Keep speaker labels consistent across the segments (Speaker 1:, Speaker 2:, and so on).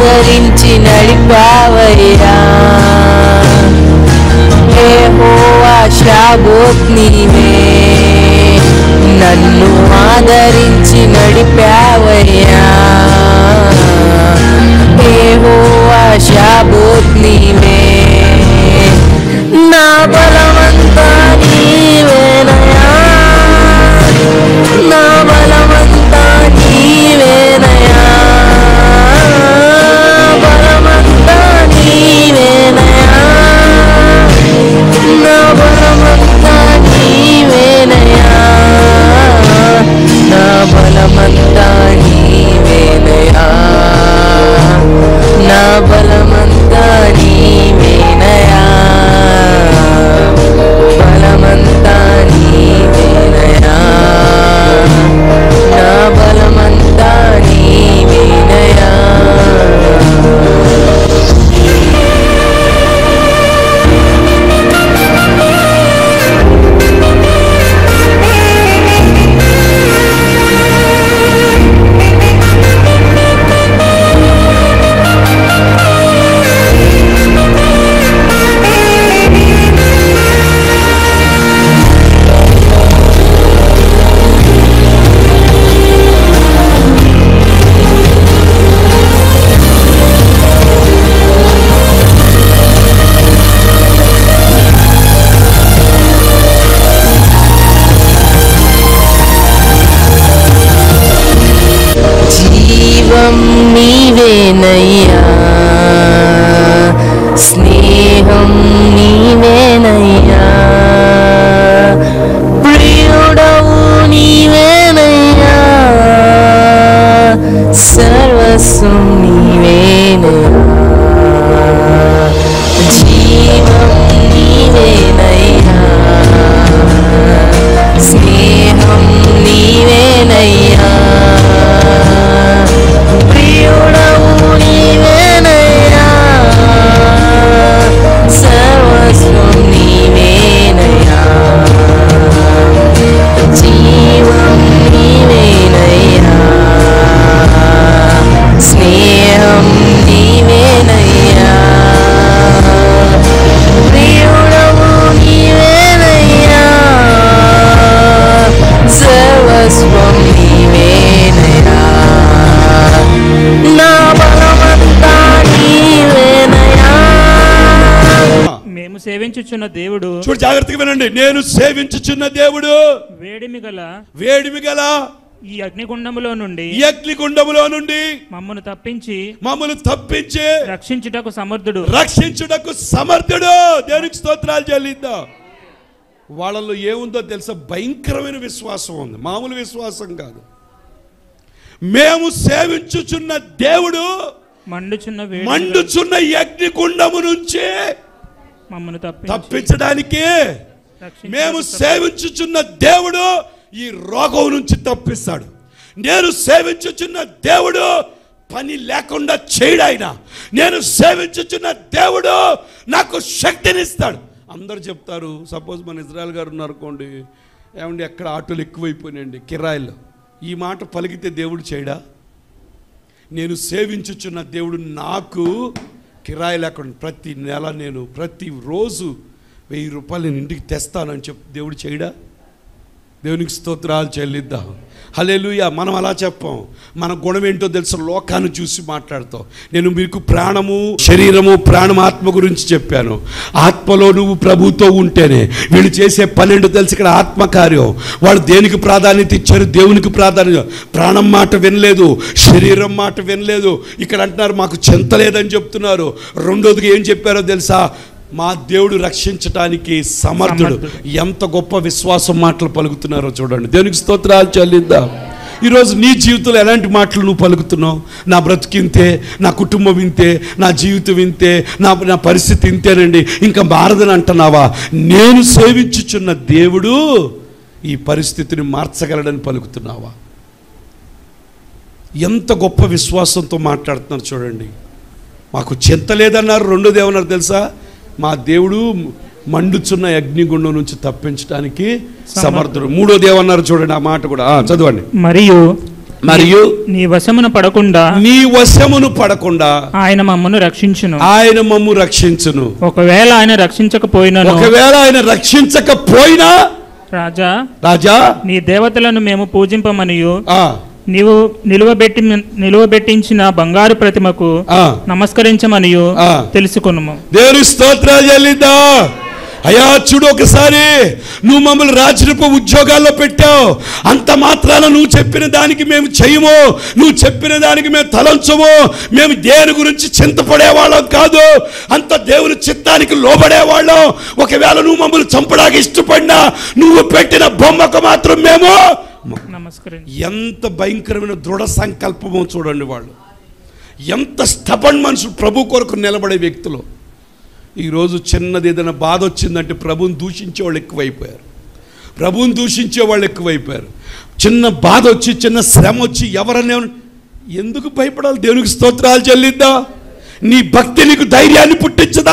Speaker 1: ఆదరించి నడిపావయ్యా యెహోవా షాబోత్ నీవే నన్ను ఆదరించి నడిపావయ్యా యెహోవా షాబోత్ నీవే నా బలమంతా నీవేనయా నా బలమంతా నీవేనయా బలమంతా నీవేనయా నా బలమంతా నీవేనయా నా బలమంతా నీవేనయా నా బలమంతా నీవేనయా బలమంతా నీవేనయా నా బలమంతా నీవేనయా జీవం నీవేనయ్యా స్నేహం నీవేనయ్యా ప్రియుడవు నీవేనయ్యా సర్వస్వం నీవేనయ్యా జీవం నీవేనయ్యా స్నేహం నీవేనయ్యా ప్రియుడవు నీవేనయ్యా సర్వస్వం నీవేనయ్యా జీవం నీవేనయ్యా స్నేహం నీవేనయ్యా ప్రియుడవు నీవేనయ్యా సర్వస్వం నీవేనయ్యా నా బలమంతా నీవేనయ్యా
Speaker 2: మేము సేవించుచున్న దేవుడు
Speaker 3: చూడు జాగ్రత్తగా వినండి నేను సేవించుచున్న దేవుడు
Speaker 2: వేడిమి గల
Speaker 3: వేడిమి గల
Speaker 2: ఈ అగ్నిగుండములో నుండి
Speaker 3: ఈ అగ్నిగుండములో నుండి
Speaker 2: మమ్మను తప్పించి
Speaker 3: మమ్మల్ని తప్పించి
Speaker 2: రక్షించుటకు సమర్థుడు
Speaker 3: రక్షించుటకు సమర్థుడు దేవునికి స్తోత్రాలు చెల్లిద్దాం వాళ్ళలో ఏముందో తెలుసా భయంకరమైన విశ్వాసం ఉంది మామూలు విశ్వాసం కాదు మేము సేవించుచున్న దేవుడు
Speaker 2: మండుచున్న వేడి
Speaker 3: మండుచున్న ఈ అగ్నిగుండము నుంచి
Speaker 2: మమ్మను తప్పించి
Speaker 3: తప్పించడానికి
Speaker 2: రక్షించుటకు
Speaker 3: మేము సేవించుచున్న దేవుడు ఈ రోగం నుంచి తప్పిస్తాడు నేను సేవించుచున్న దేవుడు పని లేకుండా చేయడు ఆయన నేను సేవించుచున్న దేవుడు నాకు శక్తినిస్తాడు అందరు చెప్తారు సపోజ్ మన ఇజ్రాయల్ గారు ఉన్నారు అనుకోండి ఏమండి ఎక్కడ ఆటోలు ఎక్కువైపోయినాయండి కిరాయిలు ఈ మాట పలికితే దేవుడు చేయడా నేను సేవించుచున్న దేవుడు నాకు కిరాయి లేకుండా ప్రతి నెల నేను ప్రతి రోజు వెయ్యి రూపాయలు నేను ఇంటికి తెస్తానని చెప్పి దేవుడు చేయడా దేవునికి స్తోత్రాలు చెల్లిద్దాం హలేలుయ మనం అలా చెప్పాం మన గుణం ఏంటో తెలుసు లోకాన్ని చూసి మాట్లాడతాం నేను మీకు ప్రాణము శరీరము ప్రాణం ఆత్మ గురించి చెప్పాను ఆత్మలో నువ్వు ప్రభుతో ఉంటేనే వీళ్ళు చేసే పన్నెండు తెలుసు ఇక్కడ ఆత్మకార్యం వాళ్ళు దేనికి ప్రాధాన్యత ఇచ్చారు దేవునికి ప్రాధాన్యత ప్రాణం మాట వినలేదు శరీరం మాట వినలేదు ఇక్కడ అంటున్నారు మాకు చింత లేదని చెప్తున్నారు రెండోదిగా ఏం చెప్పారో తెలుసా మా దేవుడు రక్షించటానికి సమర్థుడు
Speaker 2: సమర్థుడు.
Speaker 3: ఎంత గొప్ప విశ్వాసం మాటలు పలుకుతున్నారో చూడండి దేవునికి స్తోత్రాలు చెల్లిద్దాం ఈరోజు నీ జీవితంలో ఎలాంటి మాటలు నువ్వు పలుకుతున్నావు నా బ్రతికింతే నా కుటుంబం ఇంతే నా జీవితం ఇంతే నా నా పరిస్థితి ఇంతేనండి ఇంకా మారదని అంటున్నావా నేను సేవించుచున్న దేవుడు ఈ పరిస్థితిని మార్చగలడని పలుకుతున్నావా ఎంత గొప్ప విశ్వాసంతో మాట్లాడుతున్నారు చూడండి మాకు చింత లేదన్నారు రెండోది ఏమన్నారు తెలుసా మా దేవుడు మండుచున్న అగ్నిగుండం నుంచి తప్పించడానికి సమర్థుడు మూడోది ఏమన్నారు చూడండి ఆ మాట కూడా ఆ, చదవండి
Speaker 2: మరియు
Speaker 3: మరియు
Speaker 2: నీ వశమున పడకుండా
Speaker 3: నీ వశమును పడకుండా
Speaker 2: ఆయన మమ్మను రక్షించును
Speaker 3: ఆయన మమ్ము రక్షించును
Speaker 2: ఒకవేళ ఆయన రక్షించకపోయినను
Speaker 3: ఒకవేళ ఆయన రక్షించకపోయినా
Speaker 2: రాజా
Speaker 3: రాజా
Speaker 2: నీ దేవతలను మేము పూజింపమనియు
Speaker 3: ఆ
Speaker 2: నీవు నిలువబెట్టి నిలువబెట్టించిన బంగారు ప్రతిమకు
Speaker 3: ఆ
Speaker 2: నమస్కరించమనియు
Speaker 3: ఆ.
Speaker 2: తెలుసుకున్నాము
Speaker 3: దేవుని స్తోత్రాలు చెల్లిద్దా అయ్యా చూడు ఒకసారి నువ్వు మమ్మల్ని రాజరూప ఉద్యోగాల్లో పెట్టావు అంత మాత్రాన నువ్వు చెప్పిన దానికి మేము చేయము నువ్వు చెప్పిన దానికి మేము తలంచము మేము దేని గురించి చింతపడేవాళ్ళం కాదు అంత దేవుని చిత్తానికి లోబడేవాళ్ళం ఒకవేళ నువ్వు మమ్మల్ని చంపడానికి ఇష్టపడినా నువ్వు పెట్టిన బొమ్మకు మాత్రం మేము
Speaker 2: నమస్కరించి
Speaker 3: ఎంత భయంకరమైన దృఢ సంకల్పమో చూడండి వాళ్ళు ఎంత స్టబన్ మనుషులు ప్రభు కొరకు నిలబడే వ్యక్తులు ఈరోజు చిన్నది ఏదైనా బాధ వచ్చిందంటే ప్రభుని దూషించే వాళ్ళు ఎక్కువైపోయారు ప్రభుని దూషించే వాళ్ళు ఎక్కువైపోయారు చిన్న బాధ వచ్చి చిన్న శ్రమ వచ్చి ఎవరన్నా ఎందుకు భయపడాలి దేవునికి స్తోత్రాలు చెల్లిద్దా నీ భక్తి నీకు ధైర్యాన్ని పుట్టించదా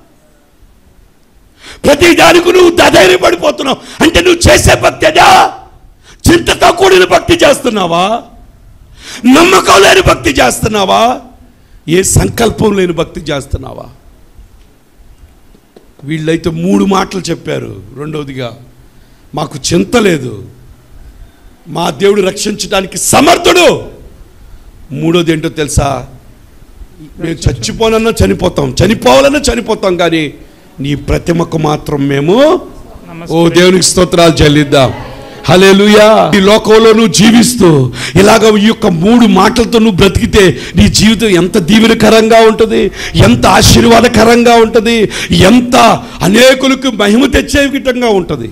Speaker 3: ప్రతి దానికి నువ్వు ధైర్యపడిపోతున్నావు అంటే నువ్వు చేసే భక్తి అదా చింతతో కూడిన భక్తి చేస్తున్నావా నమ్మకం లేని భక్తి చేస్తున్నావా ఏ సంకల్పం లేని భక్తి చేస్తున్నావా వీళ్ళైతే మూడు మాటలు చెప్పారు రెండవదిగా మాకు చింత లేదు మా దేవుడు రక్షించడానికి సమర్థుడు మూడోది ఏంటో తెలుసా మేము చచ్చిపోనన్నా చనిపోతాం చనిపోవాలన్నా చనిపోతాం కానీ నీ ప్రతిమకు మాత్రం మేము ఓ
Speaker 2: నమస్కరించి
Speaker 3: దేవునికి స్తోత్రాలు చెల్లిద్దాం హల్లెలూయా ఈ లోకంలో నువ్వు జీవిస్తూ ఇలాగ ఈ యొక్క మూడు మాటలతో నువ్వు బ్రతికితే నీ జీవితం ఎంత దీవెనకరంగా ఉంటుంది ఎంత ఆశీర్వాదకరంగా ఉంటుంది ఎంత అనేకులకు మహిమ తెచ్చే విధంగా ఉంటుంది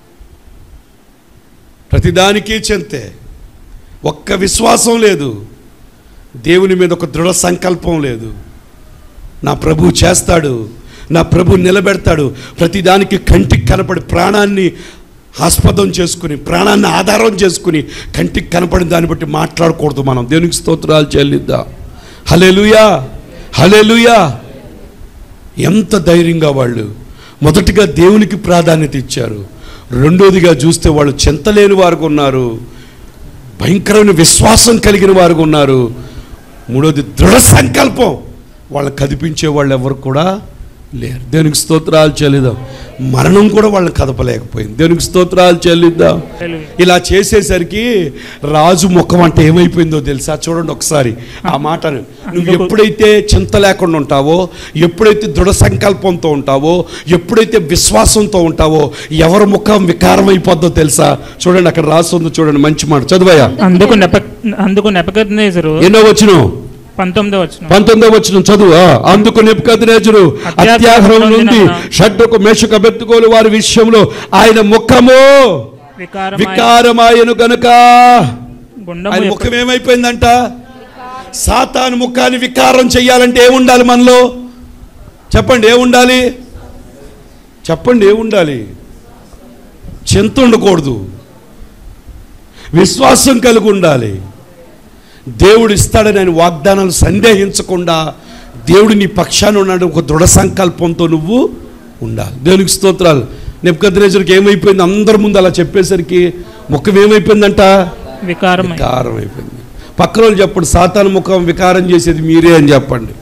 Speaker 3: ప్రతిదానికి చెంతే ఒక్క విశ్వాసం లేదు దేవుని మీద ఒక దృఢ సంకల్పం లేదు నా ప్రభు చేస్తాడు నా ప్రభు నిలబెడతాడు ప్రతిదానికి కంటికి కనపడి ప్రాణాన్ని ఆస్పదం చేసుకుని ప్రాణాన్ని ఆధారం చేసుకుని కంటికి కనపడిన దాన్ని బట్టి మాట్లాడకూడదు మనం దేవునికి స్తోత్రాలు చెల్లిద్దాం హలేలుయా హలేలుయా ఎంత ధైర్యంగా వాళ్ళు మొదటిగా దేవునికి ప్రాధాన్యత ఇచ్చారు రెండోదిగా చూస్తే వాళ్ళు చింతలేని వారు ఉన్నారు భయంకరమైన విశ్వాసం కలిగిన వారు ఉన్నారు మూడోది దృఢ సంకల్పం వాళ్ళని కదిపించే వాళ్ళు ఎవరు కూడా లేరు దేవునికి స్తోత్రాలు చెల్లిద్దాం మరణం కూడా వాళ్ళని కదపలేకపోయింది దేవునికి స్తోత్రాలు చెల్లిద్దాం
Speaker 2: హల్లెలూయా.
Speaker 3: ఇలా చేసేసరికి రాజు ముఖం అంటే ఏమైపోయిందో తెలుసా చూడండి ఒకసారి ఆ మాటను నువ్వు ఎప్పుడైతే చింత లేకుండా ఉంటావో ఎప్పుడైతే దృఢ సంకల్పంతో ఉంటావో ఎప్పుడైతే విశ్వాసంతో ఉంటావో ఎవరి ముఖం వికారం అయిపోద్దో తెలుసా చూడండి అక్కడ రాస్తుంది చూడండి మంచి మాట చదువయ్యా
Speaker 2: అందుకు నెప అందుకు నెపకద్నేజరు
Speaker 3: ఎన్నో వచ్చిన
Speaker 2: పంతొమ్మిదో వచ్చిన
Speaker 3: పంతొమ్మిదో వచ్చిన చదువు ఆ, అందుకు నెప్పుకద్నేజరు అత్యాగ్రహం నుండి షడ్డకు మేషకు అభ్యర్థుకోలు వారి విషయంలో ఆయన ముఖము
Speaker 2: వికారమాయ
Speaker 3: వికారమాయను గనుక
Speaker 2: గుండము
Speaker 3: ఆయన
Speaker 2: ఎప్ప-
Speaker 3: ముఖం ఏమైపోయిందంట సాతాను ముఖాన్ని వికారం చెయ్యాలంటే ఏముండాలి మనలో చెప్పండి ఏముండాలి చెప్పండి ఏముండాలి చింత ఉండకూడదు విశ్వాసం కలిగి ఉండాలి దేవుడు ఇస్తాడని ఆయన వాగ్దానాలు సందేహించకుండా దేవుడు నీ పక్షాన ఉన్నాడు ఒక దృఢ సంకల్పంతో నువ్వు ఉండాలి దేవునికి స్తోత్రాలు నెప్పుకద్రేజర్కి ఏమైపోయింది అందరి ముందు అలా చెప్పేసరికి ముఖం ఏమైపోయిందంట
Speaker 2: వికారమై
Speaker 3: వికారం అయిపోయింది పక్కన వాళ్ళు చెప్పండి సాతాను ముఖం వికారం చేసేది మీరే అని చెప్పండి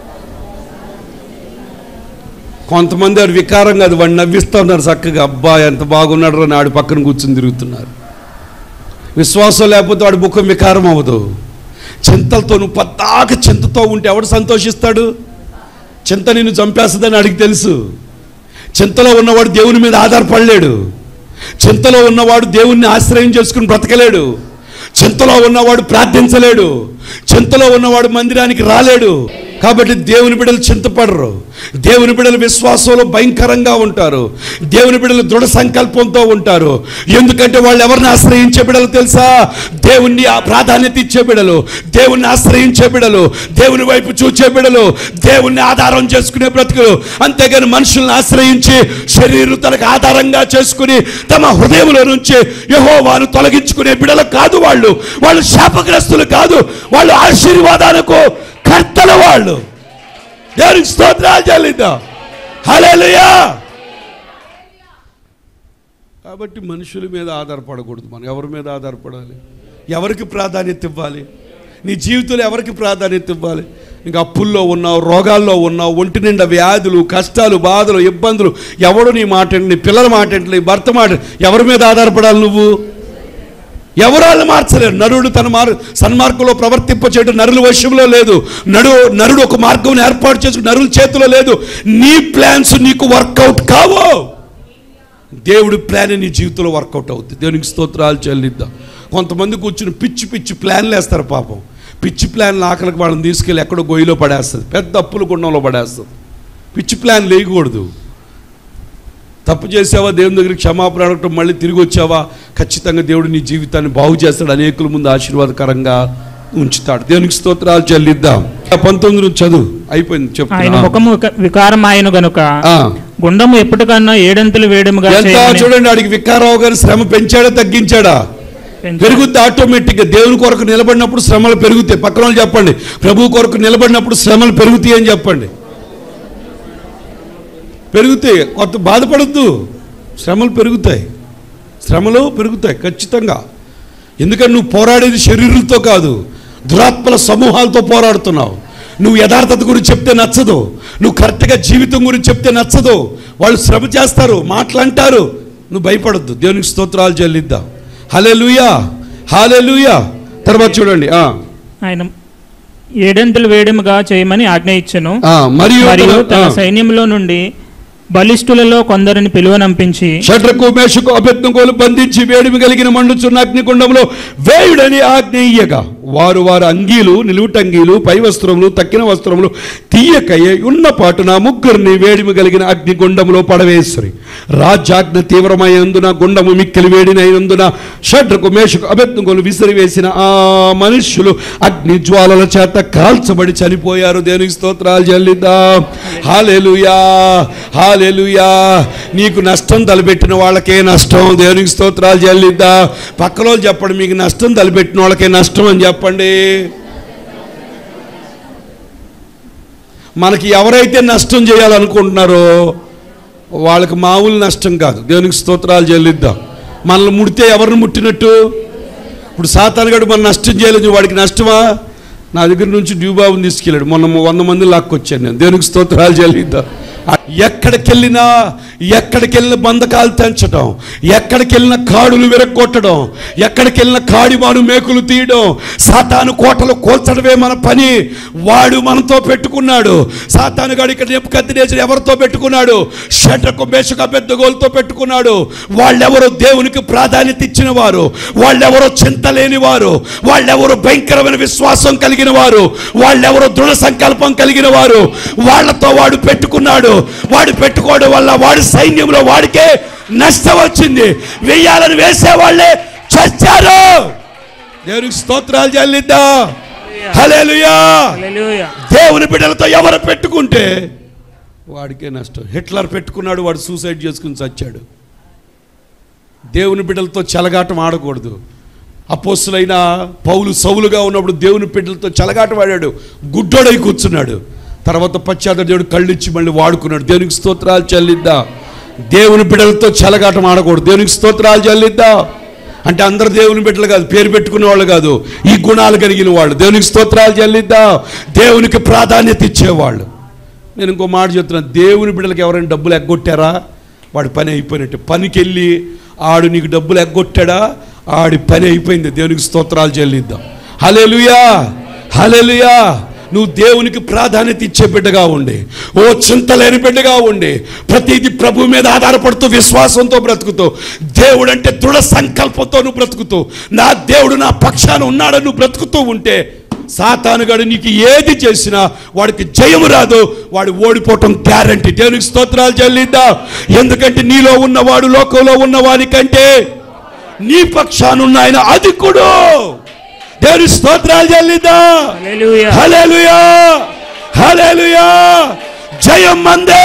Speaker 3: కొంతమంది వాడు వికారం కాదు వాడిని నవ్విస్తూ ఉన్నారు చక్కగా అబ్బా ఎంత బాగున్నాడు అని ఆడి పక్కన కూర్చుని తిరుగుతున్నారు విశ్వాసం లేకపోతే వాడి ముఖం వికారం అవ్వదు చింతలతో నువ్వు పద్దాక చింతతో ఉంటే ఎవడు సంతోషిస్తాడు చింత నిన్ను చంపేస్తుందని అడిగి తెలుసు చింతలో ఉన్నవాడు దేవుని మీద ఆధారపడలేడు చింతలో ఉన్నవాడు దేవుణ్ణి ఆశ్రయం చేసుకుని బ్రతకలేడు చింతలో ఉన్నవాడు ప్రార్థించలేడు చింతలో ఉన్నవాడు మందిరానికి రాలేడు కాబట్టి దేవుని బిడ్డలు చింతపడరు దేవుని బిడ్డలు విశ్వాసంలో భయంకరంగా ఉంటారు దేవుని బిడ్డలు దృఢ సంకల్పంతో ఉంటారు ఎందుకంటే వాళ్ళు ఎవరిని ఆశ్రయించే బిడ్డలు తెలుసా దేవుణ్ణి ఆ ప్రాధాన్యత ఇచ్చే బిడ్డలు దేవుణ్ణి ఆశ్రయించే బిడ్డలు దేవుని వైపు చూచే బిడ్డలు దేవుణ్ణి ఆధారం చేసుకునే బ్రతుకులు అంతేగాని మనుషుల్ని ఆశ్రయించి శరీరం తనకు ఆధారంగా చేసుకుని తమ హృదయంలో నుంచి యహోవాను తొలగించుకునే బిడలు కాదు వాళ్ళు వాళ్ళు శాపగ్రస్తులు కాదు వాళ్ళు ఆశీర్వాదాలకు కర్తల వాళ్ళు దేవునికి స్తోత్రాలు చెల్లిద్దాం హల్లెలూయా కాబట్టి మనుషుల మీద ఆధారపడకూడదు మనం ఎవరి మీద ఆధారపడాలి ఎవరికి ప్రాధాన్యత ఇవ్వాలి నీ జీవితంలో ఎవరికి ప్రాధాన్యత ఇవ్వాలి ఇంకా అప్పుల్లో ఉన్నావు రోగాల్లో ఉన్నావు ఒంటి నిండా వ్యాధులు కష్టాలు బాధలు ఇబ్బందులు ఎవడు నీ మాట వినడు, నీ పిల్లల మాట వినడు, నీ భర్త మాట ఎవరి మీద ఆధారపడాలి నువ్వు ఎవరాళ్ళు మార్చలేరు నరుడు తన మార్ సన్మార్గంలో ప్రవర్తింప చేయడం నరుల వశంలో లేదు నడు నరుడు ఒక మార్గం ఏర్పాటు చేసుకుని నరుల చేతిలో లేదు నీ ప్లాన్స్ నీకు వర్కౌట్ కావు దేవుడి ప్లాన్ నీ జీవితంలో వర్కౌట్ అవుతుంది దేవునికి స్తోత్రాలు చెల్లిద్దాం కొంతమంది కూర్చుని పిచ్చి పిచ్చి ప్లాన్లు వేస్తారు పాపం పిచ్చి ప్లాన్లు ఆకలికి వాళ్ళని తీసుకెళ్ళి ఎక్కడో గొయ్యిలో పడేస్తుంది పెద్ద అప్పుల గుండంలో పడేస్తుంది పిచ్చి ప్లాన్ లేయకూడదు తప్పు చేసావా దేవుని దగ్గర క్షమాపణ అడగటం మళ్ళీ తిరిగి వచ్చావా ఖచ్చితంగా దేవుడు నీ జీవితాన్ని బాగు చేస్తాడు అనేకుల ముందు ఆశీర్వాదకరంగా ఉంచుతాడు దేవునికి స్తోత్రాలు చెల్లిద్దాం పంతొమ్మిది నుంచి చదువు అయిపోయింది
Speaker 2: ఆయన
Speaker 3: చెప్పు
Speaker 2: ముఖము విక- వికారమాయను గనుక
Speaker 3: ఆ.
Speaker 2: గుండము ఎప్పటికన్నా ఏడంతలు వేయడముగా
Speaker 3: ఎంత
Speaker 2: చేయమని
Speaker 3: చూడండి ఆడికి వికారావు గారు శ్రమ పెంచాడా తగ్గించాడా
Speaker 2: పెంచాడు.
Speaker 3: పెరుగుద్ది ఆటోమేటిక్గా దేవుని కొరకు నిలబడినప్పుడు శ్రమలు పెరుగుతాయి పక్కన వాళ్ళు చెప్పండి ప్రభు కొరకు నిలబడినప్పుడు శ్రమలు పెరుగుతాయి అని చెప్పండి పెరుగుతాయి కొత్త బాధపడద్దు శ్రమలు పెరుగుతాయి శ్రమలు పెరుగుతాయి ఖచ్చితంగా ఎందుకంటే నువ్వు పోరాడేది శరీరంతో కాదు దురాత్మల సమూహాలతో పోరాడుతున్నావు నువ్వు యథార్థత గురించి చెప్తే నచ్చదు నువ్వు కరెక్ట్గా జీవితం గురించి చెప్తే నచ్చదు వాళ్ళు శ్రమ చేస్తారు మాటలంటారు నువ్వు భయపడద్దు దేవునికి స్తోత్రాలు చెల్లిద్దాం హలే లూయా హాలే లూయా తర్వాత చూడండి ఆ,
Speaker 2: ఆయన ఏడంతలు వేయడముగా చేయమని ఆజ్ఞ ఇచ్చెను
Speaker 3: ఆ, మరియు
Speaker 2: మరియు తన
Speaker 3: ఆ,
Speaker 2: సైన్యంలో నుండి బలిష్ఠులలో కొందరిని పిలువనంపించి
Speaker 3: షట్రకు మేషకు అభ్యర్థంకోలు బంధించి వేడిమి కలిగిన మండుచున్న అగ్నికుండంలో వేయుడని ఆజ్ఞ ఇయ్యగా వారు వారి అంగీలు నిలువుటంగీలు పై వస్త్రములు తక్కిన వస్త్రములు తీయకయ్యే ఉన్న పాటున ముగ్గురిని వేడిమి కలిగిన అగ్నిగుండములో పడవేసరి రాజ్యాజ్ఞ తీవ్రమైనందున గుండము మిక్కిలి వేడినైనందున షడ్రకు మేషకు అభ్యర్థంకోలు విసిరివేసిన ఆ మనుష్యులు అగ్ని జ్వాలల చేత కాల్చబడి చనిపోయారు దేనికి స్తోత్రాలు చెల్లిద్దాం హాలెలుయా హాలెలుయా నీకు నష్టం తలపెట్టిన వాళ్ళకే నష్టం దేవునికి స్తోత్రాలు చెల్లిద్దా పక్కలో చెప్పండి మీకు నష్టం తలపెట్టిన వాళ్ళకే నష్టం అని చెప్పండి మనకి ఎవరైతే నష్టం చేయాలనుకుంటున్నారో వాళ్ళకి మామూలు నష్టం కాదు దేవునికి స్తోత్రాలు చెల్లిద్దాం మనల్ని ముడితే ఎవరిని ముట్టినట్టు ఇప్పుడు సాతానుగాడు మన నష్టం చేయలేదు వాడికి నష్టమా నా దగ్గర నుంచి డ్యూబాబుని తీసుకెళ్ళాడు మొన్న వంద మంది లాక్కొచ్చాను నేను దేవునికి స్తోత్రాలు చెల్లిద్దాం ఎక్కడికెళ్ళినా ఎక్కడికెళ్ళిన బంధకాలు తెంచడం ఎక్కడికెళ్ళిన కాడులు విరగొట్టడం ఎక్కడికెళ్ళిన కాడిమాను మేకులు తీయడం సాతాను కోటలు కోల్చడమే మన పని వాడు మనతో పెట్టుకున్నాడు సాతాను గాడు ఇక్కడ నెప్పుకత్తినేసి ఎవరితో పెట్టుకున్నాడు షటకు బేషక పెద్ద గోలుతో పెట్టుకున్నాడు వాళ్ళెవరో దేవునికి ప్రాధాన్యత ఇచ్చిన వారు వాళ్ళెవరో చింత లేని వారు వాళ్ళెవరో భయంకరమైన విశ్వాసం కలిగిన వారు వాళ్ళెవరో దృఢ సంకల్పం కలిగిన వారు వాళ్ళతో వాడు పెట్టుకున్నాడు వాడు పెట్టుకోవడం వల్ల వాడి సైన్యంలో వాడికే నష్టం వచ్చింది వెయ్యాలని వేసే వాళ్ళే చచ్చారు దేవునికి స్తోత్రాలు చెల్లిద్దా హల్లెలూయా
Speaker 2: హల్లెలూయా.
Speaker 3: దేవుని బిడ్డలతో ఎవరు పెట్టుకుంటే వాడికే నష్టం హిట్లర్ పెట్టుకున్నాడు వాడు సూసైడ్ చేసుకుని చచ్చాడు దేవుని బిడ్డలతో చెలగాటం ఆడకూడదు అపోస్తులైన పౌలు సౌలుగా ఉన్నప్పుడు దేవుని బిడ్డలతో చెలగాటం ఆడాడు గుడ్డోడై కూర్చున్నాడు తర్వాత పశ్చాత్త దేవుడు కళ్ళిచ్చి మళ్ళీ వాడుకున్నాడు దేవునికి స్తోత్రాలు చెల్లిద్దా దేవుని బిడ్డలతో చెలగాటం ఆడకూడదు దేవునికి స్తోత్రాలు చెల్లిద్దా అంటే అందరు దేవుని బిడ్డలు కాదు పేరు పెట్టుకునే వాళ్ళు కాదు ఈ గుణాలు కలిగిన వాళ్ళు దేవునికి స్తోత్రాలు చెల్లిద్దా దేవునికి ప్రాధాన్యత ఇచ్చేవాళ్ళు నేను ఇంకో మాట చెప్తున్నాను దేవుని బిడ్డలకు ఎవరైనా డబ్బులు ఎగ్గొట్టారా వాడి పని అయిపోయినట్టు పనికి వెళ్ళి ఆడు నీకు డబ్బులు ఎగ్గొట్టాడా ఆడి పని అయిపోయింది దేవునికి స్తోత్రాలు చెల్లిద్దాం హలేలుయా హలేలుయా నువ్వు దేవునికి ప్రాధాన్యత ఇచ్చే బిడ్డగా ఉండి ఓ చింత లేని బిడ్డగా ఉండి ప్రతిదీ ప్రభు మీద ఆధారపడుతూ విశ్వాసంతో బ్రతుకుతూ దేవుడు అంటే దృఢ సంకల్పంతో నువ్వు బ్రతుకుతూ నా దేవుడు నా పక్షాన ఉన్నాడని నువ్వు బ్రతుకుతూ ఉంటే సాతానుగాడు నీకు ఏది చేసినా వాడికి జయము రాదు వాడు ఓడిపోవటం గ్యారంటీ దేవునికి స్తోత్రాలు చెల్లిద్దా ఎందుకంటే నీలో ఉన్నవాడు లోకంలో ఉన్నవాని కంటే నీ పక్షానున్న ఆయన అధికుడు దేవుని స్తోత్రాలు చెల్లిద్దా
Speaker 2: హల్లెలూయా.
Speaker 3: హల్లెలూయా హల్లెలూయా జయం మందే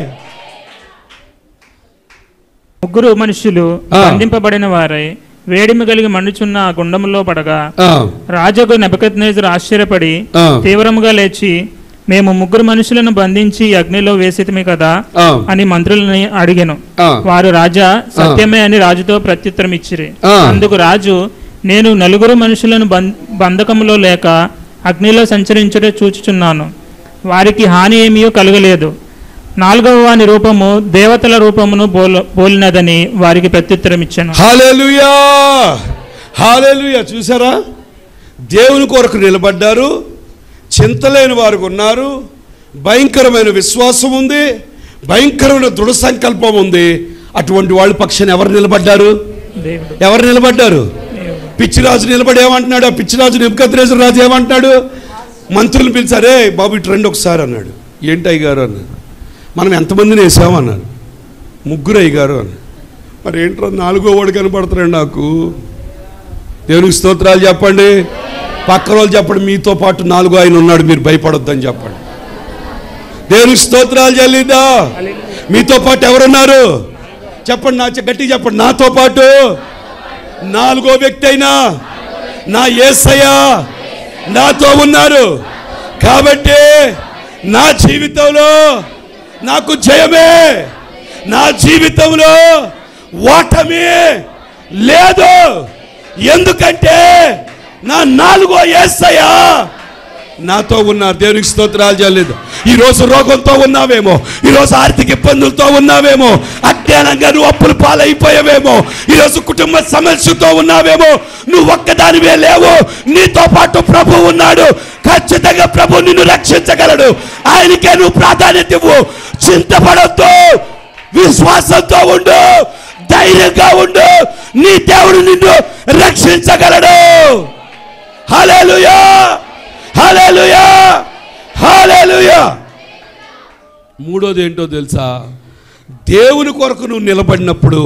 Speaker 2: ముగ్గురు మనుషులు
Speaker 3: ఆ.
Speaker 2: బంధింపబడిన వారై వేడిమి కలిగి మండుచున్న ఆ గుండములో పడగా
Speaker 3: ఆ,
Speaker 2: రాజుకు నెబకద్నేజరు ఆశ్చర్యపడి
Speaker 3: ఆ.
Speaker 2: తీవ్రముగా లేచి మేము ముగ్గురు మనుషులను బంధించి ఈ అగ్నిలో వేసితిమి కదా
Speaker 3: ఆ.
Speaker 2: అని మంత్రులని అడిగాను
Speaker 3: ఆ.
Speaker 2: వారు రాజా సత్యమే అని రాజుతో ప్రత్యుత్తరం ఇచ్చిరి
Speaker 3: ఆ.
Speaker 2: అందుకు రాజు నేను నలుగురు మనుషులను బం బంధకములో లేక అగ్నిలో సంచరించుట చూచుచున్నాను వారికి హాని ఏమీ కలగలేదు నాలుగవ వాని రూపము దేవతల రూపమును బోల బోలినదని వారికి ప్రత్యుత్తరం ఇచ్చాను
Speaker 3: హాలేలుయా హాలేలుయా చూసారా దేవుని కొరకు నిలబడ్డారు చింతలేని వారు ఉన్నారు భయంకరమైన విశ్వాసం ఉంది భయంకరమైన దృఢ సంకల్పం ఉంది అటువంటి వాళ్ళ పక్షాన ఎవరు నిలబడ్డారు
Speaker 2: దేవుడు
Speaker 3: ఎవరు నిలబడ్డారు పిచ్చిరాజు నిలబడి ఏమంటున్నాడు ఆ పిచ్చిరాజు నిపుకద్రేశ్వర రాజు ఏమంటున్నాడు మంత్రులు పిలిచారే బాబు ఇటు రండి ఒకసారి అన్నాడు ఏంటి అయ్యగారు అన్నాడు మనం ఎంతమందిని వేసామన్నారు ముగ్గురు అయ్యగారు అన్నాడు మరి ఏంట్రా నాలుగో వాడు కనపడుతున్నాడు నాకు దేవునికి స్తోత్రాలు చెప్పండి పక్క రోజు చెప్పండి మీతో పాటు నాలుగో ఆయన ఉన్నాడు మీరు భయపడొద్దని చెప్పండి దేవునికి స్తోత్రాలు చెల్లిద్దా మీతో పాటు ఎవరున్నారు చెప్పండి నా గట్టిగా చెప్పండి నాతో పాటు నాలుగో వ్యక్తి అయినా నా ఏసయ్య నాతో ఉన్నారు కాబట్టి నా జీవితంలో నాకు జయమే నా జీవితంలో ఓటమి లేదు ఎందుకంటే నా నాలుగో ఏసయ్య నాతో ఉన్నారు దేవునికి స్తోత్రాలు చేయలేదు ఈ రోజు రోగంతో ఉన్నావేమో ఈ రోజు ఆర్థిక ఇబ్బందులతో ఉన్నావేమో అజ్ఞానంగా నువ్వు అప్పులు పాలైపోయావేమో ఈ రోజు కుటుంబ సమస్యతో ఉన్నావేమో నువ్వు ఒక్కదానివే లేవు నీతో పాటు ప్రభు ఉన్నాడు ఖచ్చితంగా ప్రభు నిన్ను రక్షించగలడు ఆయనకే నువ్వు ప్రాధాన్యత ఇవ్వు చింతపడొద్దు విశ్వాసంతో ఉండు ధైర్యంగా ఉండు నీ దేవుడు నిన్ను రక్షించగలడు హల్లెలూయా హల్లెలూయా హల్లెలూయా మూడోది ఏంటో తెలుసా దేవుని కొరకు నువ్వు నిలబడినప్పుడు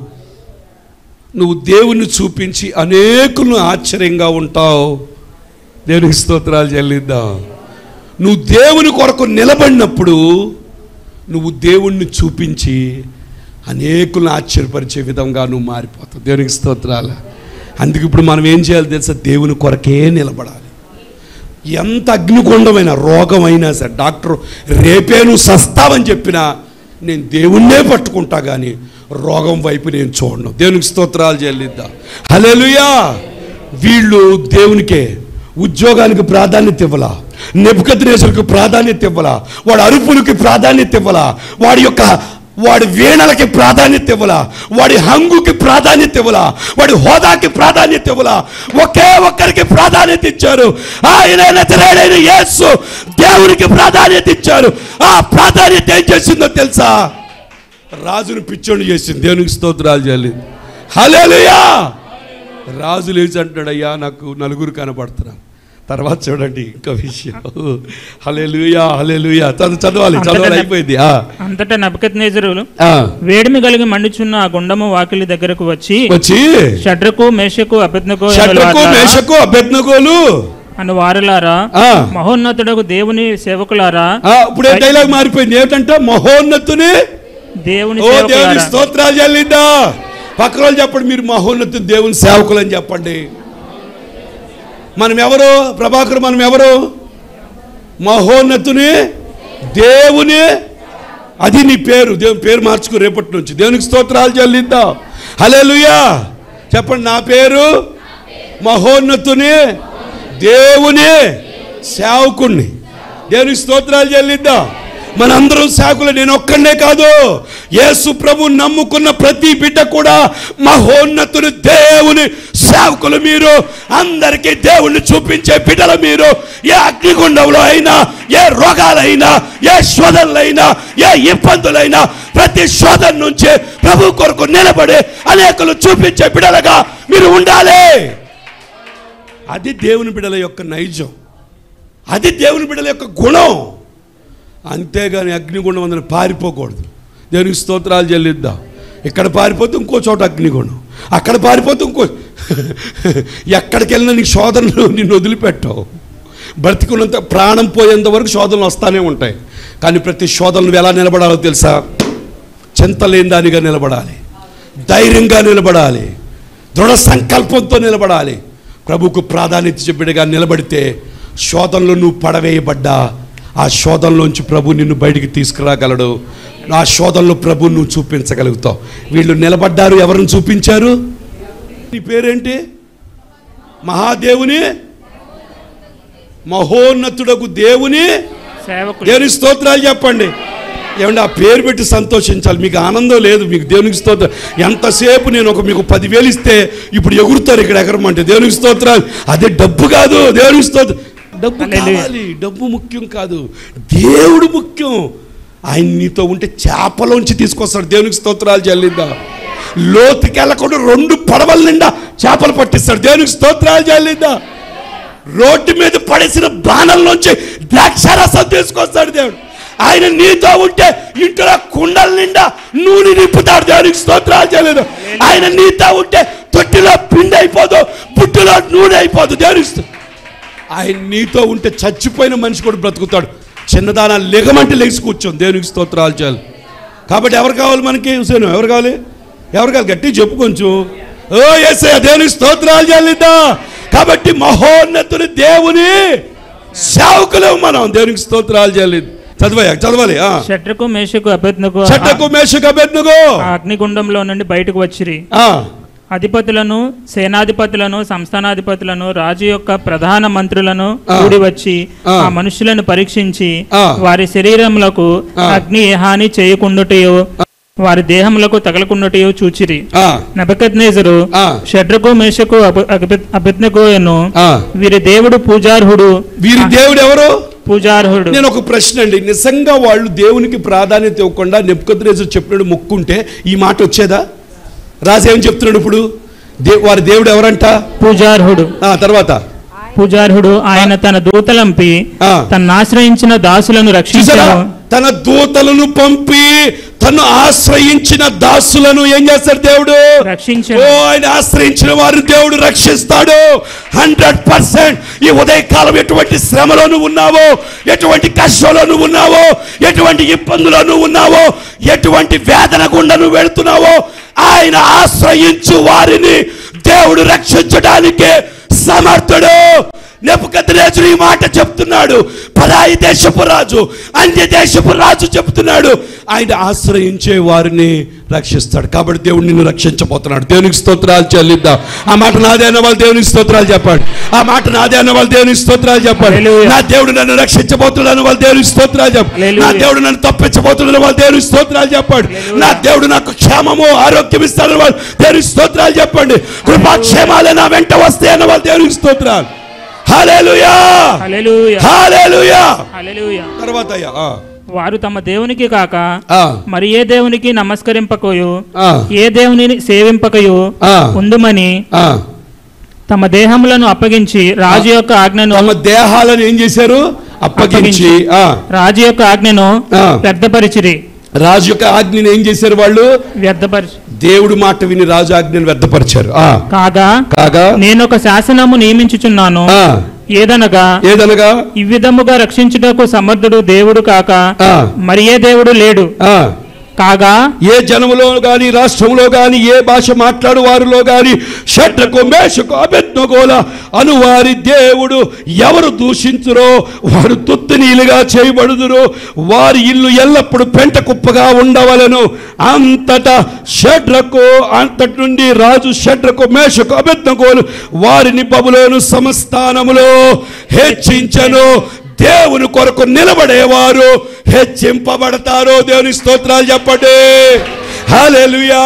Speaker 3: నువ్వు దేవుని చూపించి అనేకులను ఆశ్చర్యంగా ఉంటావు దేవునికి స్తోత్రాలు చెల్లిద్దాం నువ్వు దేవుని కొరకు నిలబడినప్పుడు నువ్వు దేవుణ్ణి చూపించి అనేకులను ఆశ్చర్యపరిచే విధంగా నువ్వు మారిపోతావు దేవునికి స్తోత్రాలు అందుకు ఇప్పుడు మనం ఏం చేయాలి తెలుసా దేవుని కొరకే నిలబడాలి ఎంత అగ్నిగుండమైన రోగమైనా సరే డాక్టర్ రేపే నువ్వు సస్తావని చెప్పినా నేను దేవుణ్ణే పట్టుకుంటా కానీ రోగం వైపు నేను చూడను దేవునికి స్తోత్రాలు చెల్లిద్దా హల్లెలూయా వీళ్ళు దేవునికే ఉద్యోగానికి ప్రాధాన్యత ఇవ్వలా నెప్పుకద్రేసులకు ప్రాధాన్యత ఇవ్వలా వాడి అరుపులకి ప్రాధాన్యత ఇవ్వలా వాడి యొక్క వాడి వీణలకి ప్రాధాన్యత ఇవ్వలా వాడి హంగుకి ప్రాధాన్యత ఇవ్వలా వాడి హోదాకి ప్రాధాన్యత ఇవ్వలా ఒకే ఒక్కరికి ప్రాధాన్యత ఇచ్చారు ఆయన నజరేడైన యేసు దేవునికి ప్రాధాన్యత ఇచ్చారు ఆ ప్రాధాన్యత ఏం చేసిందో తెలుసా రాజును పిచ్చోని చేసింది దేవునికి స్తోత్రాలు చేయాలి హల్లెలూయా రాజు లేచి అంటాడయ్యా నాకు నలుగురు కనపడుతున్నారు తర్వాత చూడండి ఇంకో విషయం హల్లెలూయా హల్లెలూయా చదువు చదవాలి చదవాలి అయిపోయింది ఆ,
Speaker 2: అంతటా నబకత్నేజరులు
Speaker 3: ఆ.
Speaker 2: వేడిమి కలిగి మండుచున్న ఆ గుండము వాకిలి దగ్గరకు వచ్చి
Speaker 3: వచ్చి
Speaker 2: షడ్రకు మేషకు అభిజ్ఞకు
Speaker 3: షడ్రకు మేషకు అభ్యర్థనగోలు
Speaker 2: అని వారులారా
Speaker 3: ఆ.
Speaker 2: మహోన్నతుడకు దేవుని సేవకులారా
Speaker 3: ఆ, ఇప్పుడు ఏ డైలాగ్ మారిపోయింది ఏమిటంటే మహోన్నతుని
Speaker 2: దేవుని
Speaker 3: ఓ దేవుని
Speaker 2: సేవకులారా
Speaker 3: స్తోత్రాలు చెల్లిద్దా పక్క రోజు చెప్పండి మీరు మహోన్నతుని దేవుని సేవకులు అని చెప్పండి మనం ఎవరు ప్రభాకర్ మనం ఎవరు మహోన్నతుని దేవుని అది నీ పేరు దేవుని పేరు మార్చుకో రేపటి నుంచి దేవునికి స్తోత్రాలు చెల్లిద్దా హల్లెలూయా చెప్పండి నా పేరు మహోన్నతుని దేవుని సేవకుణ్ణి దేవునికి స్తోత్రాలు చెల్లిద్దాం మనందరం సేవకులు నేను ఒక్కడే కాదు యేసు ప్రభు నమ్ముకున్న ప్రతి బిడ్డ కూడా మహోన్నతుని దేవుని సేవకులు మీరు అందరికీ దేవుణ్ణి చూపించే బిడ్డలు మీరు ఏ అగ్నిగుండంలో అయినా ఏ రోగాలైనా ఏ శోధనలైనా ఏ ఇబ్బందులైనా ప్రతి శోధన నుంచి ప్రభు కొరకు నిలబడి అనేకులు చూపించే బిడ్డలుగా మీరు ఉండాలి అది దేవుని బిడ్డల యొక్క నైజం అది దేవుని బిడ్డల యొక్క గుణం అంతేగాని అగ్నిగుండం అందరం పారిపోకూడదు దేవునికి స్తోత్రాలు చెల్లిద్దాం ఇక్కడ పారిపోతే ఇంకో చోట అగ్నిగుండం అక్కడ పారిపోతే ఇంకో ఎక్కడికి వెళ్ళినా నీకు శోధనలు నిన్ను వదిలిపెట్టవు బ్రతికున్నంత ప్రాణం పోయేంత వరకు శోధనలు వస్తానే ఉంటాయి కానీ ప్రతి శోధన నువ్వు ఎలా నిలబడాలో తెలుసా చింత లేని దానిగా నిలబడాలి ధైర్యంగా నిలబడాలి దృఢ సంకల్పంతో నిలబడాలి ప్రభుకు ప్రాధాన్యత చెప్పినగా నిలబడితే శోధనలో నువ్వు పడవేయబడ్డా ఆ శోధనలోంచి ప్రభు నిన్ను బయటికి తీసుకురాగలడు ఆ శోధనలో ప్రభు నువ్వు చూపించగలుగుతావు వీళ్ళు నిలబడ్డారు ఎవరిని చూపించారు నీ పేరేంటి మహాదేవుని మహోన్నతుడకు దేవుని
Speaker 2: సేవకులు
Speaker 3: దేవుని స్తోత్రాలు చెప్పండి ఏమంటే ఆ పేరు పెట్టి సంతోషించాలి మీకు ఆనందం లేదు మీకు దేవునికి స్తోత్రం ఎంతసేపు నేను ఒక మీకు పదివేలు ఇస్తే ఇప్పుడు ఎగురుతారు ఇక్కడ ఎగరమంటే దేవునికి స్తోత్రాలు అదే డబ్బు కాదు దేవునికి స్తోత్రం డబ్బు
Speaker 2: హల్లెలూయా.
Speaker 3: కావాలి డబ్బు ముఖ్యం కాదు దేవుడు ముఖ్యం ఆయన నీతో ఉంటే చేపలోంచి తీసుకొస్తాడు దేవునికి స్తోత్రాలు చెల్లిద్దా లోతుకి వెళ్ళకుండా రెండు పడవల నిండా చేపలు పట్టిస్తాడు దేవునికి స్తోత్రాలు చెల్లిద్దా రోడ్డు మీద పడేసిన బాణంలోంచి ద్రాక్షారసం తీసుకొస్తాడు దేవుడు ఆయన నీతో ఉంటే ఇంట్లో కుండల నిండా నూనె నింపుతాడు దేవునికి స్తోత్రాలు చేయలేదు ఆయన నీతో ఉంటే తొట్టిలో పిండి అయిపోదు బుట్టులో నూనె అయిపోదు దేవునికి స్తోత్రం. ఆయన నీతో ఉంటే చచ్చిపోయిన మనిషి కూడా బ్రతుకుతాడు చిన్నదాన లెగమంటే లెగిసి కూర్చోండి దేవునికి స్తోత్రాలు చాలు కాబట్టి ఎవరు కావాలి మనకి హుసేను ఎవరు కావాలి ఎవరు కావాలి గట్టి చెప్పు కొంచెం ఓ ఎస్ఐ దేవునికి స్తోత్రాలు చెల్లిద్దా కాబట్టి మహోన్నతుని దేవుని సేవకులు మనం దేవునికి స్తోత్రాలు చెల్లిద్దాం చదవయ్యా చదవాలి ఆ.
Speaker 2: షట్రకు మేషకు అభ్యర్థకు
Speaker 3: చెట్టకు మేషకు అభ్యర్థుగో
Speaker 2: ఆ అగ్నిగుండంలో నుండి బయటకు వచ్చిరి
Speaker 3: ఆ
Speaker 2: అధిపతులను సేనాధిపతులను సంస్థానాధిపతులను రాజు యొక్క ప్రధాన మంత్రులను
Speaker 3: ఆ.
Speaker 2: కూడి వచ్చి
Speaker 3: ఆ.
Speaker 2: ఆ మనుషులను పరీక్షించి
Speaker 3: ఆ.
Speaker 2: వారి శరీరములకు
Speaker 3: ఆ.
Speaker 2: అగ్ని ఏ హాని చేయకుండుటయో వారి దేహములకు తగలకుండుటయో చూచిరి
Speaker 3: ఆ
Speaker 2: నెబకద్నేజరు
Speaker 3: ఆ.
Speaker 2: షడ్రకు మేషకు అభిజ్ఞగోయను
Speaker 3: ఆ.
Speaker 2: వీరి దేవుడు పూజార్హుడు
Speaker 3: వీరి దేవుడు ఎవరు
Speaker 2: పూజార్హుడు
Speaker 3: నేను ఒక ప్రశ్న అండి నిజంగా వాళ్ళు దేవునికి ప్రాధాన్యత ఇవ్వకుండా నెప్పుకొద్రేజు చెప్పినట్టు మొక్కుంటే ఈ మాట వచ్చేదా రాజు ఏం చెప్తున్నాడు ఇప్పుడు దే వారి దేవుడు ఎవరంట
Speaker 2: పూజార్హుడు
Speaker 3: ఆ తర్వాత
Speaker 2: పూజార్హుడు ఆయన తన దూతలంపి
Speaker 3: ఆ.
Speaker 2: తన ఆశ్రయించిన దాసులను
Speaker 3: చూసారా
Speaker 2: రక్షించను
Speaker 3: తన దూతలను పంపి తను ఆశ్రయించిన దాసులను ఏం చేస్తాడు దేవుడు
Speaker 2: రక్షించెను.
Speaker 3: ఓ ఆయన ఆశ్రయించిన వారిని దేవుడు రక్షిస్తాడు హండ్రెడ్ పర్సెంట్ ఈ ఉదయకాలం ఎటువంటి శ్రమలో నువ్వు ఉన్నావో ఎటువంటి కష్టంలో నువ్వు ఉన్నావో ఎటువంటి ఇబ్బందులో నువ్వు ఉన్నావో ఎటువంటి వేదన గుండా నువ్వు వెళుతున్నావో ఆయన ఆశ్రయించు వారిని దేవుడు రక్షించడానికి సమర్థుడు నెప్పుకద్రేజుడు ఈ మాట చెప్తున్నాడు పదాయి దేశపు రాజు అన్య దేశపు రాజు చెప్తున్నాడు ఆయన ఆశ్రయించే వారిని రక్షిస్తాడు కాబట్టి దేవుడు నిన్ను రక్షించబోతున్నాడు దేవునికి స్తోత్రాలు చెల్లిద్దాం ఆ మాట నాదే అన్న వాళ్ళు దేవునికి స్తోత్రాలు చెప్పండి ఆ మాట నాదే అన్న వాళ్ళు దేవునికి స్తోత్రాలు చెప్పండి
Speaker 2: హల్లెలూయా.
Speaker 3: నా దేవుడు నన్ను రక్షించబోతున్నాడు వాళ్ళు దేవునికి స్తోత్రాలు చెప్పండి నా
Speaker 2: హల్లెలూయా.
Speaker 3: దేవుడు నన్ను తప్పించబోతున్నాడు వాళ్ళు దేవునికి స్తోత్రాలు చెప్పండి నా దేవుడు నాకు క్షేమము ఆరోగ్యం ఇస్తాడు వాళ్ళు దేవునికి స్తోత్రాలు చెప్పండి కృపాక్షేమాలే నా వెంట వస్తాయన్న వాళ్ళు దేవునికి స్తోత్రాలు హల్లెలూయా
Speaker 2: హల్లెలూయా
Speaker 3: హల్లెలూయా
Speaker 2: హల్లెలూయా
Speaker 3: తర్వాత అయ్యా ఆ,
Speaker 2: వారు తమ దేవునికి కాక
Speaker 3: ఆ,
Speaker 2: మరి ఏ దేవునికి నమస్కరింపకయు
Speaker 3: ఆ,
Speaker 2: ఏ దేవుని సేవింపకయు
Speaker 3: ఆ.
Speaker 2: ఉందుమని
Speaker 3: ఆ.
Speaker 2: తమ దేహములను అప్పగించి రాజు యొక్క ఆజ్ఞను
Speaker 3: తమ దేహాలను ఏం చేశారు అప్పగించి ఆ,
Speaker 2: రాజు యొక్క ఆజ్ఞను
Speaker 3: ఆ.
Speaker 2: వ్యర్థపరిచిరి
Speaker 3: రాజు యొక్క ఆజ్ఞని ఏం చేశారు వాళ్ళు
Speaker 2: వ్యర్థపరిచి
Speaker 3: దేవుడు మాట విని రాజు ఆజ్ఞను వ్యర్థపరిచారు ఆ,
Speaker 2: కాగా
Speaker 3: కాగా
Speaker 2: నేను ఒక శాసనము నియమించుచున్నాను
Speaker 3: ఆ,
Speaker 2: ఏదనగా
Speaker 3: ఏదనగా
Speaker 2: ఈ విధముగా రక్షించుటకు సమర్థుడు దేవుడు కాక
Speaker 3: ఆ.
Speaker 2: మరి ఏ దేవుడు లేడు
Speaker 3: ఆ,
Speaker 2: కాగా
Speaker 3: ఏ జనములో గాని రాష్ట్రంలో గాని ఏ భాష మాట్లాడు వారిలో గాని షట్రకు మేషకు అభెజ్ఞగోల అను వారి దేవుడు ఎవరు దూషించురో వారు తుత్తునీలుగా చేయబడుదురు వారి ఇల్లు ఎల్లప్పుడు పెంట కుప్పగా ఉండవలను అంతటా షడ్రకు అంతటి నుండి రాజు షడ్రకు మేషకు అభెజ్ఞగోలు వారిని బబులోను సంస్థానములో హెచ్చించను దేవుని కొరకు నిలబడేవారు హెచ్చింపబడతారు దేవుని స్తోత్రాలు చెప్పండి హల్లెలూయా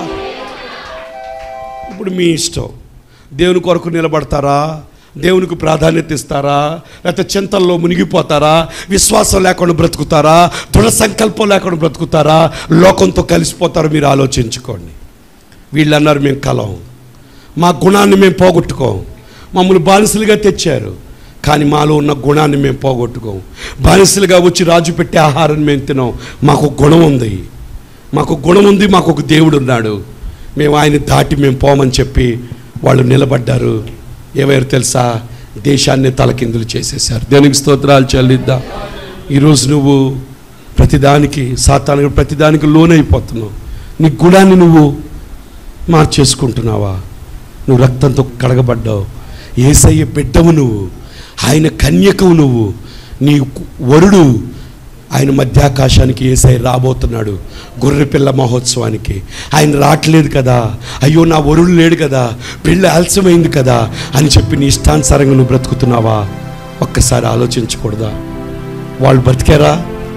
Speaker 3: ఇప్పుడు మీ ఇష్టం దేవుని కొరకు నిలబడతారా దేవునికి ప్రాధాన్యత ఇస్తారా లేకపోతే చింతల్లో మునిగిపోతారా విశ్వాసం లేకుండా బ్రతుకుతారా దృఢ సంకల్పం లేకుండా బ్రతుకుతారా లోకంతో కలిసిపోతారో మీరు ఆలోచించుకోండి వీళ్ళు అన్నారు మేము కలం మా గుణాన్ని మేము పోగొట్టుకోం మమ్మల్ని బానిసలుగా తెచ్చారు కానీ మాలో ఉన్న గుణాన్ని మేము పోగొట్టుకోం బానిసలుగా వచ్చి రాజు పెట్టే ఆహారాన్ని మేము తినాం మాకు గుణం ఉంది మాకు గుణం ఉంది మాకు ఒక దేవుడు ఉన్నాడు మేము ఆయన దాటి మేము పోమని చెప్పి వాళ్ళు నిలబడ్డారు ఏవారు తెలుసా దేశాన్ని తలకిందులు చేసేసారు దేనికి స్తోత్రాలు చెల్లిద్దా ఈరోజు నువ్వు ప్రతిదానికి సాతానికి ప్రతిదానికి లోనైపోతున్నావు నీ గుణాన్ని నువ్వు మార్చేసుకుంటున్నావా నువ్వు రక్తంతో కడగబడ్డావు ఏసయ్య బిడ్డవు నువ్వు ఆయన కన్యకవు నువ్వు నీ వరుడు ఆయన మధ్యాకాశానికి ఏసై రాబోతున్నాడు గొర్రెపిల్ల మహోత్సవానికి ఆయన రావట్లేదు కదా అయ్యో నా వరుడు లేడు కదా పెళ్ళి ఆలస్యమైంది కదా అని చెప్పి నీ ఇష్టానుసారంగా నువ్వు బ్రతుకుతున్నావా ఒక్కసారి ఆలోచించకూడదా వాళ్ళు బ్రతికారా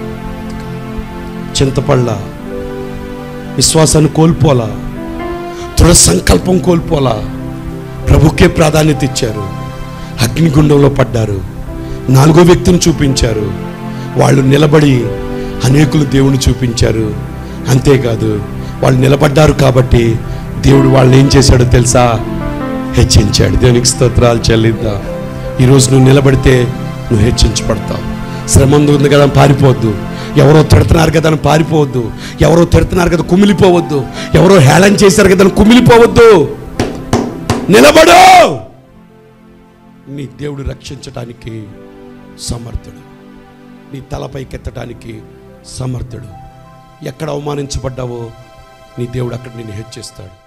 Speaker 3: చింతపళ్ళ విశ్వాసాన్ని కోల్పోలా దృఢ సంకల్పం కోల్పోలా ప్రభుకే ప్రాధాన్యత ఇచ్చారు అగ్నిగుండంలో పడ్డారు నాలుగో వ్యక్తిని చూపించారు వాళ్ళు నిలబడి అనేకులు దేవుని చూపించారు అంతేకాదు వాళ్ళు నిలబడ్డారు కాబట్టి దేవుడు వాళ్ళని ఏం చేశాడో తెలుసా హెచ్చించాడు దేవునికి స్తోత్రాలు చెల్లిద్దాం ఈరోజు నువ్వు నిలబడితే నువ్వు హెచ్చించబడతావు శ్రమ ఉంది కదా అని పారిపోవద్దు ఎవరో తిడుతున్నారు కదా అని పారిపోవద్దు ఎవరో తిడుతున్నారు కదా కుమిలిపోవద్దు ఎవరో హేళన చేశారు కదా అని కుమిలిపోవద్దు నిలబడు నీ దేవుడు రక్షించటానికి సమర్థుడు నీ తలపైకెత్తటానికి సమర్థుడు ఎక్కడ అవమానించబడ్డావో నీ దేవుడు అక్కడ నిన్ను హెచ్చిస్తాడు